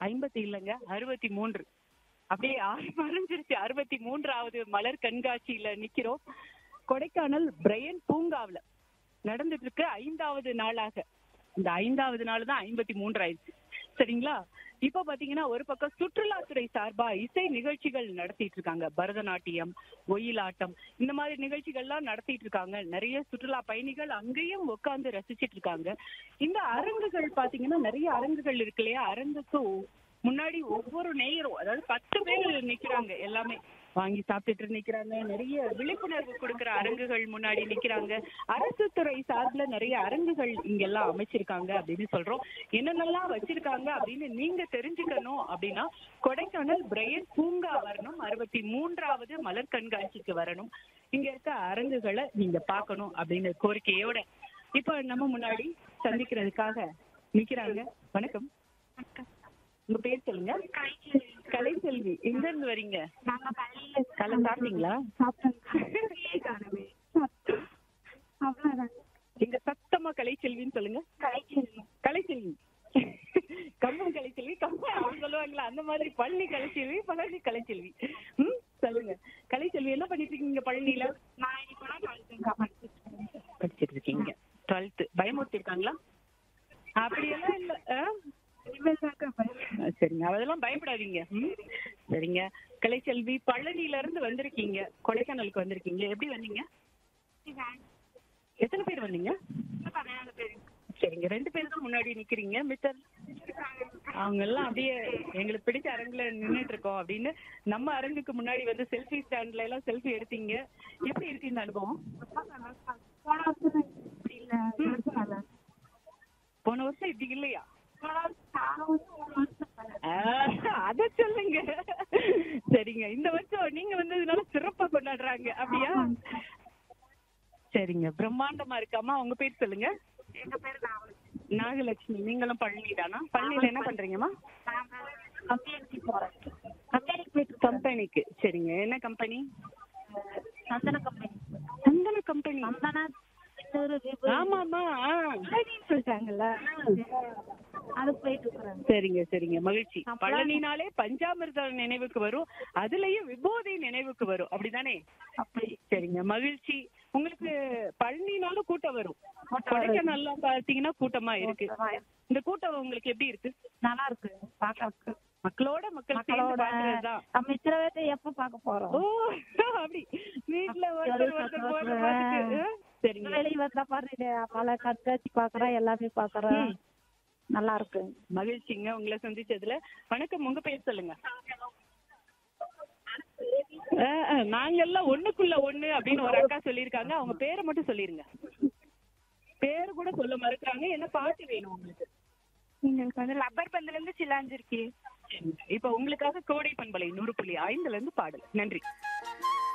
ஐம்பத்தி இல்லைங்க அறுபத்தி மூன்று அப்படியே ஆறு மறைஞ்சிருச்சு அறுபத்தி மூன்றாவது மலர் கண்காட்சியில நிக்கிறோம் கொடைக்கானல் பிரையன் பூங்காவுல நடந்துட்டு இருக்கு ஐந்தாவது நாளாக இந்த ஐந்தாவது நாள் தான் ஐம்பத்தி மூன்று ஆயிடுச்சு சரிங்களா இப்ப பாத்தீங்கன்னா ஒரு பக்கம் சுற்றுலாத்துறை சார்பா இசை நிகழ்ச்சிகள் நடத்திட்டு இருக்காங்க பரதநாட்டியம் ஒயிலாட்டம் இந்த மாதிரி நிகழ்ச்சிகள்லாம் நடத்திட்டு இருக்காங்க நிறைய சுற்றுலா பயணிகள் அங்கேயும் உட்கார்ந்து ரசிச்சிட்டு இருக்காங்க இந்த அரங்குகள் பாத்தீங்கன்னா நிறைய அரங்குகள் இருக்கு இல்லையா அரங்குக்கு ஒ- முன்னாடி ஒவ்வொரு நேயரும் அதாவது பத்து பேர் நிக்கிறாங்க எல்லாமே வாங்கி சாப்பிட்டுட்டு நிக்கிறாங்க நிறைய விழிப்புணர்வு கொடுக்கிற அரங்குகள் முன்னாடி நிக்கிறாங்க அரசு துறை சார்பில் நிறைய அரங்குகள் இங்கெல்லாம் அமைச்சிருக்காங்க அப்படின்னு சொல்றோம் என்னென்னலாம் வச்சிருக்காங்க அப்படின்னு நீங்க தெரிஞ்சுக்கணும் அப்படின்னா கொடைக்கானல் பிரையன் பூங்கா வரணும் அறுபத்தி மூன்றாவது மலர் கண்காட்சிக்கு வரணும் இங்க இருக்க அரங்குகளை நீங்க பார்க்கணும் அப்படின்னு கோரிக்கையோட இப்ப நம்ம முன்னாடி சந்திக்கிறதுக்காக நிக்கிறாங்க வணக்கம் உங்க பேர் சொல்லுங்க கலைசெல்வி எங்க இருந்து வரீங்க நாங்க பள்ளியில கலை சாப்பிட்டீங்களா சாப்பிட்டோம் அவ்வளவுதான் எங்க சத்தமா கலைச்செல்வின்னு சொல்லுங்க கலைச்செல்வி கலைச்செல்வி கம்பம் கலைச்செல்வி கம்பம் அவங்க சொல்லுவாங்களா அந்த மாதிரி பள்ளி கலைச்செல்வி பழனி கலைச்செல்வி ம் சொல்லுங்க கலைச்செல்வி என்ன பண்ணிட்டு இருக்கீங்க பழனியில நான் இன்னைக்கு கூட படிச்சிருக்கேன் படிச்சிருக்கேன் படிச்சிட்டு இருக்கீங்க டுவெல்த் பயமுறுத்தி இருக்காங்களா அப்படியெல்லாம் இல்ல ஆ? இனிமேல் தாங்க பயம். ஆ, சரிங்க அதெல்லாம் பயப்படாதீங்க ம்? சரிங்க கலைச்செல்வி பழனியில இருந்து வந்திருக்கீங்க கொடைக்கானலுக்கு வந்திருக்கீங்க எப்படி வந்தீங்க எத்தனை பேர் வந்தீங்க இன்னும் பதினாலு பேரு. சரிங்க ரெண்டு பேர் தான் முன்னாடி நிக்கிறீங்க மித்தர் அவங்க எல்லாம் அப்படியே எங்களுக்கு பிடிச்ச அரங்குல நின்னுட்டு இருக்கோம் அப்படின்னு நம்ம அரங்குக்கு முன்னாடி வந்து செல்ஃபி ஸ்டாண்ட்ல எல்லாம் செல்ஃபி எடுத்தீங்க எப்படி இருக்கு இந்த அனுபவம் போன வருஷம் இப்படி இல்ல இந்த வருஷம் நல்லா இருக்கு. போன வருஷம் இப்படி இல்லையா போன வருஷம் நான் வந்து மூணு வருஷம் பண்ணேன். ஆ, அத சொல்லுங்க சரிங்க இந்த வருஷம் நீங்க வந்ததுனால சிறப்பா கொண்டாடுறாங்க அப்படியா சரிங்க பிரம்மாண்டமா இருக்காமா உங்க பேர் சொல்லுங்க எங்க பேரு நாவல் நாகலட்சுமி நீங்களும் பழனி தானா பழனியில என்ன பண்றீங்கம்மா நாங்க கம்பெனிக்கு போறோம் கம்பெனிக்கு போயிட்டு இருக்கோம். கம்பெனிக்கு சரிங்க என்ன கம்பெனி சந்தன கம்பெனி சந்தன கம்பெனி சந்தனா இன்னொரு விபூதி. ஆமாமா ஆ. விபூதின்னு சொல்லிட்டாங்கல்ல அது போயிட்டு இருக்கிறாங்க சரிங்க சரிங்க மகிழ்ச்சி பழனினாலே பஞ்சாமிர்த நினைவுக்கு வரும் அதுலயும் விபூதி நினைவுக்கு வரும் அப்படிதானே அப்படி சரிங்க மகிழ்ச்சி உங்களுக்கு பழனினாலும் கூட்டம் வரும் கொடைக்கானல்ல பாத்தீங்கன்னா கூட்டமா இருக்கு இந்த கூட்டம் உங்களுக்கு எப்படி இருக்கு நல்லா இருக்கு பாக்க மக்களோட மக்கள் சேர்ந்து மக்களோட பார்க்கறதுதான். நம்ம இத்தனை பேர்த்த எப்ப பாக்க போறோம் ஓ அப்படி வீட்டுல ஒருத்தர் ஒருத்தர் போறத பார்த்துட்டு, ஆ, சரிங்க வெளியே வந்தா பாருங்க பல கண்காட்சி பாக்குறோம் எல்லாமே பாக்குறோம் ம். நல்லா இருக்கு மகிழ்ச்சிங்க உங்களை சந்திச்சதுல வணக்கம் உங்க பேர் சொல்லுங்க ஆ, ஆ, நாங்க எல்லாம் ஒண்ணுக்குள்ள ஒண்ணு அப்படின்னு ஒரு அக்கா சொல்லியிருக்காங்க அவங்க பேரை மட்டும் சொல்லிருங்க பேரு கூட சொல்ல மறுக்கிறாங்க என்ன பாட்டு வேணும் உங்களுக்கு எங்களுக்கு வந்து லப்பர் பந்துல இருந்து சிலாஞ்சிருக்கு இப்ப உங்களுக்காக கோடை பண்பலை நூறு புள்ளி ஐந்துல இருந்து பாடல் நன்றி